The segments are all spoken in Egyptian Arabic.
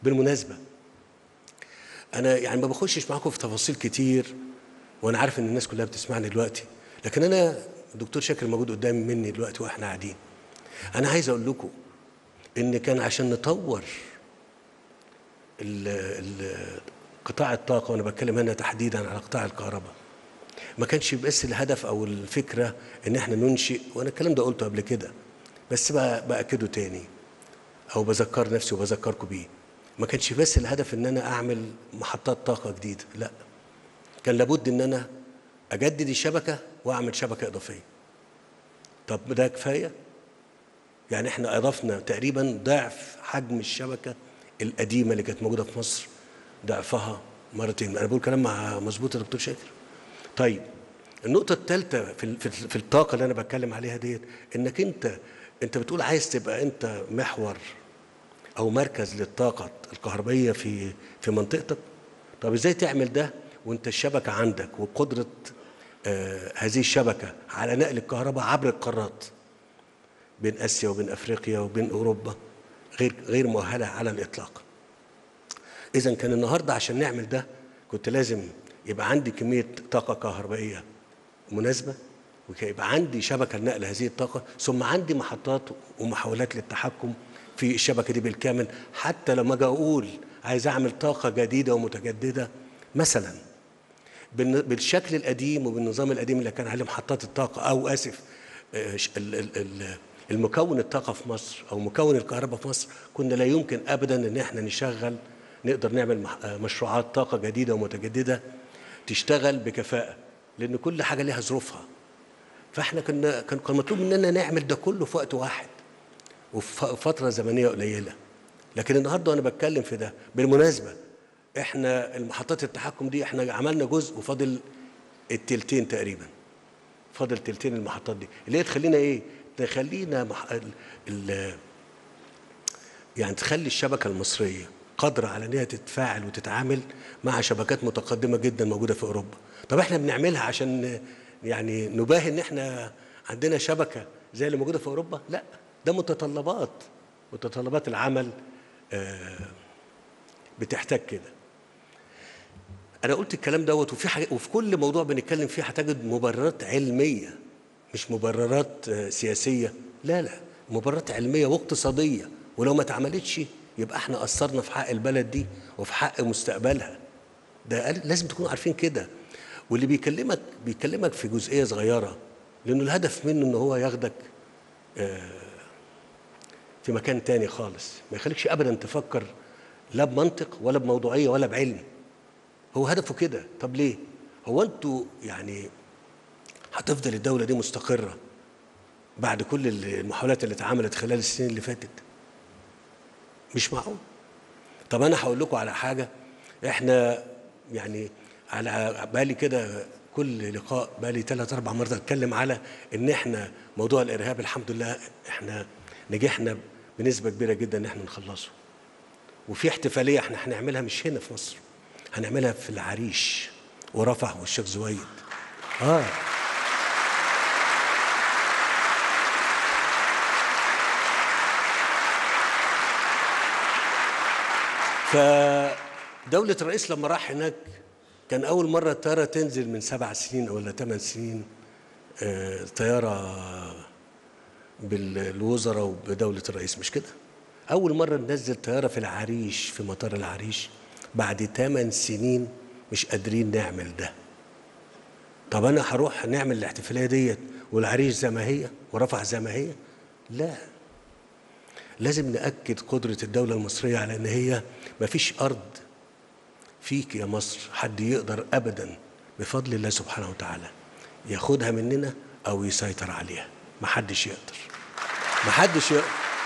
بالمناسبه انا يعني ما بخشش معاكم في تفاصيل كتير وانا عارف ان الناس كلها بتسمعني دلوقتي لكن انا الدكتور شاكر موجود قدامي مني دلوقتي واحنا قاعدين انا عايز اقول لكم ان كان عشان نطور ال- ال- قطاع الطاقه وانا بتكلم هنا تحديدا على قطاع الكهرباء ما كانش بس الهدف او الفكره ان احنا ننشئ وانا الكلام ده قلته قبل كده بس بقى باكده تاني او بذكر نفسي وبذكركم بيه ما كانش بس الهدف ان انا اعمل محطات طاقه جديده لا كان لابد ان انا اجدد الشبكه واعمل شبكه اضافيه طب ده كفايه يعني احنا اضفنا تقريبا ضعف حجم الشبكه القديمه اللي كانت موجوده في مصر ضعفها مرتين انا بقول كلام مع مظبوط يا دكتور شاكر طيب النقطة الثالثة في ال- في ال- في الطاقة اللي أنا بتكلم عليها ديت إنك أنت أنت بتقول عايز تبقى أنت محور أو مركز للطاقة الكهربائية في في منطقتك طب إزاي تعمل ده وأنت الشبكة عندك وقدرة آه هذه الشبكة على نقل الكهرباء عبر القارات بين آسيا وبين أفريقيا وبين أوروبا غير غير مؤهلة على الإطلاق إذا كان النهاردة عشان نعمل ده كنت لازم يبقى عندي كمية طاقة كهربائية مناسبة ويبقى عندي شبكة لنقل هذه الطاقة ثم عندي محطات ومحاولات للتحكم في الشبكة دي بالكامل حتى لما أجي أقول عايز أعمل طاقة جديدة ومتجددة مثلا بالن- بالشكل القديم وبالنظام القديم اللي كان عليه محطات الطاقة أو آسف آه، ش- ال- ال- ال- المكون الطاقة في مصر أو مكون الكهرباء في مصر كنا لا يمكن أبدا إن إحنا نشغل نقدر نعمل مح- آه، مشروعات طاقة جديدة ومتجددة تشتغل بكفاءة لأن كل حاجة ليها ظروفها فإحنا كنا كان كان مطلوب مننا نعمل ده كله في وقت واحد وفي فترة زمنية قليلة لكن النهارده وانا بتكلم في ده بالمناسبة احنا المحطات التحكم دي احنا عملنا جزء وفاضل التلتين تقريبا فاضل تلتين المحطات دي اللي هي تخلينا ايه تخلينا مح... ال... ال... يعني تخلي الشبكة المصرية قادرة على ان هي تتفاعل وتتعامل مع شبكات متقدمة جدا موجودة في اوروبا طب احنا بنعملها عشان يعني نباهي ان احنا عندنا شبكة زي اللي موجودة في اوروبا لا ده متطلبات متطلبات العمل آه، بتحتاج كده انا قلت الكلام دوت وفي حاجة وفي كل موضوع بنتكلم فيه هتجد مبررات علميه مش مبررات آه، سياسيه لا لا مبررات علميه واقتصاديه ولو ما اتعملتش يبقى احنا قصرنا في حق البلد دي وفي حق مستقبلها ده قال- لازم تكونوا عارفين كده واللي بيكلمك بيكلمك في جزئيه صغيره لانه الهدف منه ان هو ياخدك في مكان تاني خالص ما يخليكش ابدا تفكر لا بمنطق ولا بموضوعيه ولا بعلم هو هدفه كده طب ليه هو انتوا يعني هتفضل الدوله دي مستقره بعد كل المحاولات اللي اتعملت خلال السنين اللي فاتت مش معقول طب انا هقول لكم على حاجه احنا يعني على بالي كده كل لقاء بالي ثلاث اربع مرات اتكلم على ان احنا موضوع الارهاب الحمد لله احنا نجحنا بنسبه كبيره جدا ان احنا نخلصه وفي احتفاليه احنا هنعملها مش هنا في مصر هنعملها في العريش ورفح والشيخ زويد اه فدولة الرئيس لما راح هناك كان أول مرة الطيارة تنزل من سبع سنين ولا ثمان سنين آه، طيارة بالوزراء وبدولة الرئيس مش كده؟ أول مرة ننزل طيارة في العريش في مطار العريش بعد ثمان سنين مش قادرين نعمل ده طب أنا هروح نعمل الاحتفالية ديت والعريش زي ما هي ورفح زي ما هي؟ لا لازم نأكد قدرة الدولة المصرية على إن هي مفيش أرض فيك يا مصر حد يقدر أبدا بفضل الله سبحانه وتعالى ياخدها مننا أو يسيطر عليها محدش يقدر محدش يقدر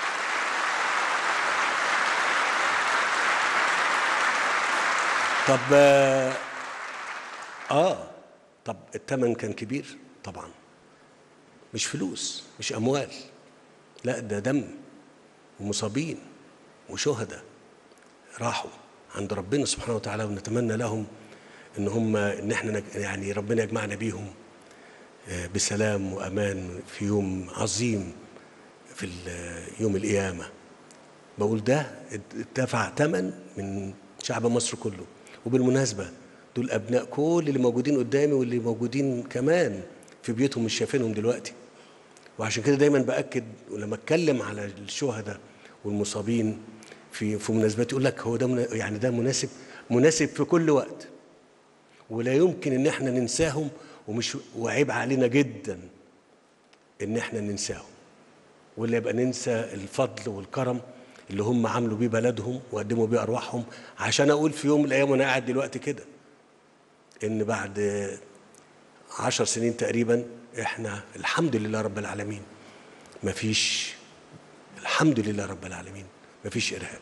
طب آه, آه طب الثمن كان كبير طبعا مش فلوس مش أموال لا ده دم ومصابين وشهداء راحوا عند ربنا سبحانه وتعالى ونتمنى لهم ان هم ان احنا نج- يعني ربنا يجمعنا بيهم آه، بسلام وامان في يوم عظيم في ال- يوم القيامه بقول ده اتدفع ثمن من شعب مصر كله وبالمناسبة دول أبناء كل اللي موجودين قدامي واللي موجودين كمان في بيوتهم مش شايفينهم دلوقتي وعشان كده دايما بأكد ولما أتكلم على الشهداء والمصابين في في مناسبات يقول لك هو ده منا- يعني ده مناسب مناسب في كل وقت ولا يمكن ان احنا ننساهم ومش وعيب علينا جدا ان احنا ننساهم ولا يبقى ننسى الفضل والكرم اللي هم عملوا بيه بلدهم وقدموا بيه ارواحهم عشان اقول في يوم من الايام وانا قاعد دلوقتي كده ان بعد عشر سنين تقريبا احنا الحمد لله رب العالمين مفيش الحمد لله رب العالمين مفيش ارهاب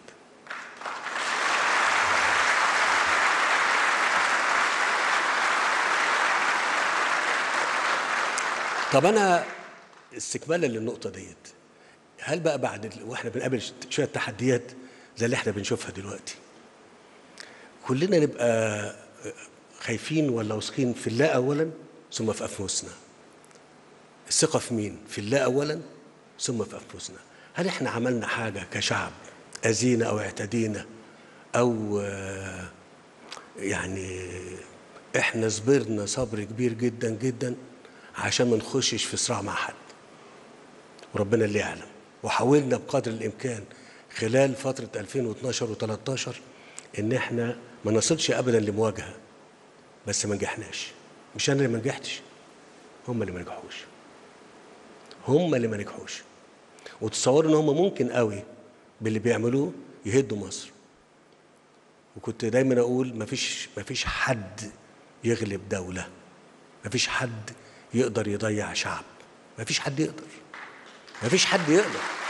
طب انا استكمالا للنقطه ديت هل بقى بعد ال- واحنا بنقابل شويه تحديات زي اللي احنا بنشوفها دلوقتي كلنا نبقى خايفين ولا واثقين في الله اولا ثم في انفسنا الثقه في مين في الله اولا ثم في انفسنا هل احنا عملنا حاجه كشعب اذينا او اعتدينا او آه، يعني احنا صبرنا صبر كبير جدا جدا عشان ما نخشش في صراع مع حد وربنا اللي يعلم وحاولنا بقدر الامكان خلال فتره 2012 و13 ان احنا ما نصلش ابدا لمواجهه بس ما نجحناش مش انا اللي ما نجحتش هم اللي ما نجحوش هم اللي ما نجحوش وتصوروا ان هم ممكن قوي باللي بيعملوه يهدوا مصر وكنت دايما اقول مفيش مفيش حد يغلب دوله مفيش حد يقدر يضيع شعب مفيش حد يقدر مفيش حد يقدر